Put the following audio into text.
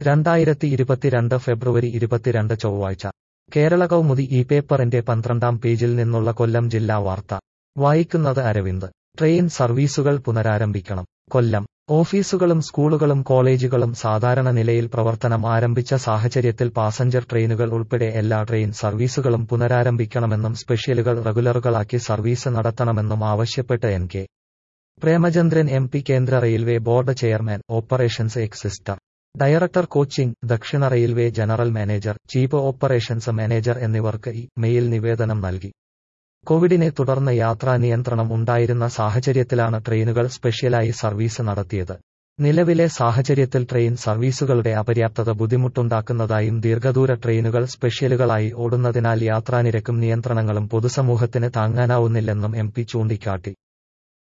രണ്ടായിരത്തി ഇരുപത്തിരണ്ട് ഫെബ്രുവരി ഇരുപത്തിരണ്ട് ചൊവ്വാഴ്ച കേരള കൗമുദി ഈ പേപ്പറിന്റെ പന്ത്രണ്ടാം പേജിൽ നിന്നുള്ള കൊല്ലം ജില്ലാ വാർത്ത വായിക്കുന്നത് അരവിന്ദ് ട്രെയിൻ സർവീസുകൾ പുനരാരംഭിക്കണം കൊല്ലം ഓഫീസുകളും സ്കൂളുകളും കോളേജുകളും സാധാരണ നിലയിൽ പ്രവർത്തനം ആരംഭിച്ച സാഹചര്യത്തിൽ പാസഞ്ചർ ട്രെയിനുകൾ ഉൾപ്പെടെ എല്ലാ ട്രെയിൻ സർവീസുകളും പുനരാരംഭിക്കണമെന്നും സ്പെഷ്യലുകൾ റെഗുലറുകളാക്കി സർവീസ് നടത്തണമെന്നും ആവശ്യപ്പെട്ട് N K Premachandran M P കേന്ദ്ര റെയിൽവേ ബോർഡ് ചെയർമാൻ ഓപ്പറേഷൻസ് എക്സിസ്റ്റർ ഡയറക്ടർ കോച്ചിംഗ് ദക്ഷിണ railway general manager chief operations manager എന്നിവർക്ക് ഈ മെയിൽ നിവേദനം നൽകി കോവിഡിനെ തുടർന്ന് യാത്രാ നിയന്ത്രണം ഉണ്ടായിരുന്ന സാഹചര്യത്തിലാണ് ട്രെയിനുകൾ സ്പെഷ്യലായി സർവീസ് നടത്തിയത് നിലവിലെ സാഹചര്യത്തിൽ ട്രെയിൻ സർവീസുകളുടെ അപര്യാപ്തത ബുദ്ധിമുട്ടുണ്ടാക്കുന്നതായും ദീർഘദൂര ട്രെയിനുകൾ സ്പെഷ്യലുകളായി ഓടുന്നതിനാൽ യാത്രാനിരക്കും നിയന്ത്രണങ്ങളും പൊതുസമൂഹത്തിന് താങ്ങാനാവുന്നില്ലെന്നും എം പി ചൂണ്ടിക്കാട്ടി